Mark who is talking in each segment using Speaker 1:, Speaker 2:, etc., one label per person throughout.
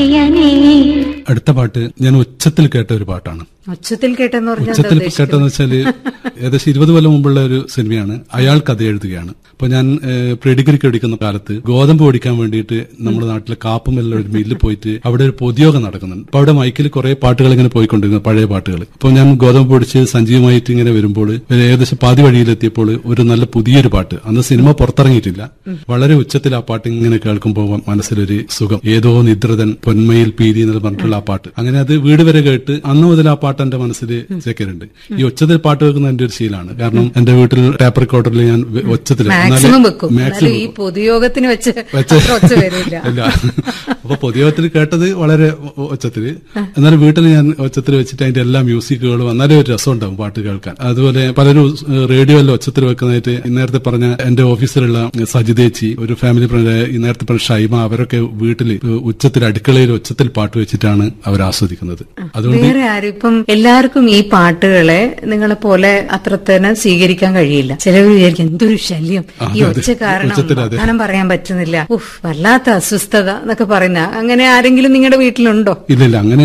Speaker 1: പ്രിയനേ
Speaker 2: അടുത്ത പാട്ട് ഞാൻ ഉച്ചത്തിൽ കേട്ട ഒരു പാട്ടാണ്
Speaker 3: ഉച്ചത്തിൽ കേട്ടെന്ന് പറഞ്ഞാൽ എന്താ
Speaker 2: ഉച്ചത്തിൽ
Speaker 3: ഉദ്ദേശിക്കുന്നത്?
Speaker 2: കേട്ടെന്ന് വെച്ചാല് ഏകദേശം ഇരുപത് കൊല്ലം മുമ്പുള്ള ഒരു സിനിമയാണ് അയാൾ കഥ എഴുതുകയാണ് അപ്പൊ ഞാൻ പ്രീഡിഗ്രിക്ക് പഠിക്കുന്ന കാലത്ത് ഗോതമ്പ് പൊടിക്കാൻ വേണ്ടിയിട്ട് നമ്മുടെ നാട്ടിലെ കാപ്പുമെല്ല ഒരു മില്ലിൽ പോയിട്ട് അവിടെ ഒരു പൊതുയോഗം നടക്കുന്നുണ്ട് അപ്പൊ അവിടെ മൈക്കിൽ കുറെ പാട്ടുകൾ ഇങ്ങനെ പോയിക്കൊണ്ടിരുന്നു പഴയ പാട്ടുകൾ അപ്പോൾ ഞാൻ ഗോതമ്പ് പൊടിച്ച് സജീവമായിട്ട് ഇങ്ങനെ വരുമ്പോൾ ഒരു ഏകദേശം പാതി വഴിയിലെത്തിയപ്പോൾ ഒരു നല്ല പുതിയൊരു പാട്ട് അന്ന് സിനിമ പുറത്തിറങ്ങിയിട്ടില്ല വളരെ ഉച്ചത്തിൽ ആ പാട്ട് ഇങ്ങനെ കേൾക്കുമ്പോൾ മനസ്സിലൊരു സുഖം ഏതോ നിദ്രതൻ പൊന്മയിൽ പീരി എന്ന് പറഞ്ഞിട്ടുള്ള ആ പാട്ട് അങ്ങനെ അത് വീട് വരെ കേട്ട് അന്ന് മുതൽ ആ പാട്ട് എന്റെ മനസ്സിൽ ചേക്കരുണ്ട് ഈ ഉച്ചത്തിൽ പാട്ട് വെക്കുന്ന എന്റെ ഒരു ശീലമാണ് കാരണം എന്റെ വീട്ടിൽ ടാപ്പ് റെക്കോർഡറിൽ ഞാൻ ഒച്ചത്തിൽ
Speaker 3: മാക്സിമം വെക്കും എന്നാലും
Speaker 2: മാക്സിമം
Speaker 3: ഈ പൊതുയോഗത്തിന് വെച്ച്
Speaker 2: വെച്ച്
Speaker 3: അത്ര ഒച്ച വരില്ല
Speaker 2: ഇല്ല അപ്പൊ പൊതുയോഗത്തിൽ കേട്ടത് വളരെ ഒ- ഒച്ചത്തില് എന്നാലും വീട്ടിൽ ഞാൻ ഒച്ചത്തിൽ വെച്ചിട്ട് അതിന്റെ എല്ലാ മ്യൂസിക്കുകളും എന്നാലും ഒരു രസം ഉണ്ടാവും പാട്ട് കേൾക്കാൻ അതുപോലെ പലരും റേഡിയോയിൽ ഒച്ചത്തിൽ വെക്കുന്നതായിട്ട് ഈ നേരത്തെ പറഞ്ഞ എന്റെ ഓഫീസിലുള്ള സജിതേച്ചി ഒരു ഫാമിലി ഫ്രണ്ട് ഈ നേരത്തെ പറഞ്ഞ ഷൈമ അവരൊക്കെ വീട്ടിൽ ഉച്ചത്തിൽ അടുക്കളയിൽ ഒച്ചത്തിൽ പാട്ട് വെച്ചിട്ടാണ് അവർ ആസ്വദിക്കുന്നത് അതുകൊണ്ട്
Speaker 3: വേറെ ആരും ഇപ്പം എല്ലാവർക്കും ഈ പാട്ടുകളെ നിങ്ങളെ പോലെ അത്രത്തന്നെ സ്വീകരിക്കാൻ കഴിയില്ല ചിലവർ വിചാരിക്കും എന്തൊരു ശല്യം ഈ
Speaker 2: അതെ,
Speaker 3: ഒച്ച കാരണം
Speaker 2: ഉച്ചത്തിൽ അതെ.
Speaker 3: വർത്താനം പറയാൻ പറ്റുന്നില്ല ഉഫ് വല്ലാത്ത അസ്വസ്ഥത എന്നൊക്കെ പറയുന്ന അങ്ങനെ ആരെങ്കിലും നിങ്ങളുടെ വീട്ടിലുണ്ടോ
Speaker 2: ഇല്ല ഇല്ല അങ്ങനെ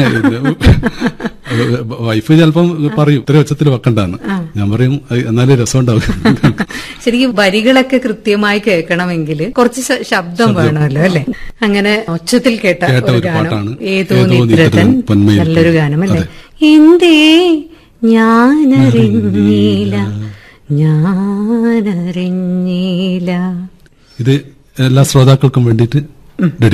Speaker 2: വൈഫ് ചിലപ്പം പറയും ഇത്ര ഉച്ചത്തിൽ വെക്കണ്ടെന്ന് ഞാൻ പറയും "അത് എന്നാലേ രസം ഉണ്ടാവും
Speaker 3: ശരിക്കും വരികളൊക്കെ കൃത്യമായി കേൾക്കണമെങ്കിൽ കുറച്ച് ശ- ശബ്ദം വേണമല്ലോ അല്ലെ അങ്ങനെ ഒച്ചത്തിൽ കേട്ട
Speaker 2: കേട്ട
Speaker 3: ഒരു
Speaker 2: ഒരു
Speaker 3: ഗാനം
Speaker 2: പാട്ടാണ്.
Speaker 3: ഏതോ
Speaker 2: ഏതോ
Speaker 3: നിദ്രതൻ
Speaker 2: നിദ്രതൻ പൊന്മയിൽ
Speaker 3: നല്ലൊരു
Speaker 2: പൊൻ-
Speaker 3: ഗാനം അല്ലേ
Speaker 2: അതെ.
Speaker 3: എന്തേ ഞാനറിഞ്ഞില്ല ഞാനറിഞ്ഞില്ല
Speaker 2: ഇത് എല്ലാ ശ്രോതാക്കൾക്കും വേണ്ടിയിട്ട്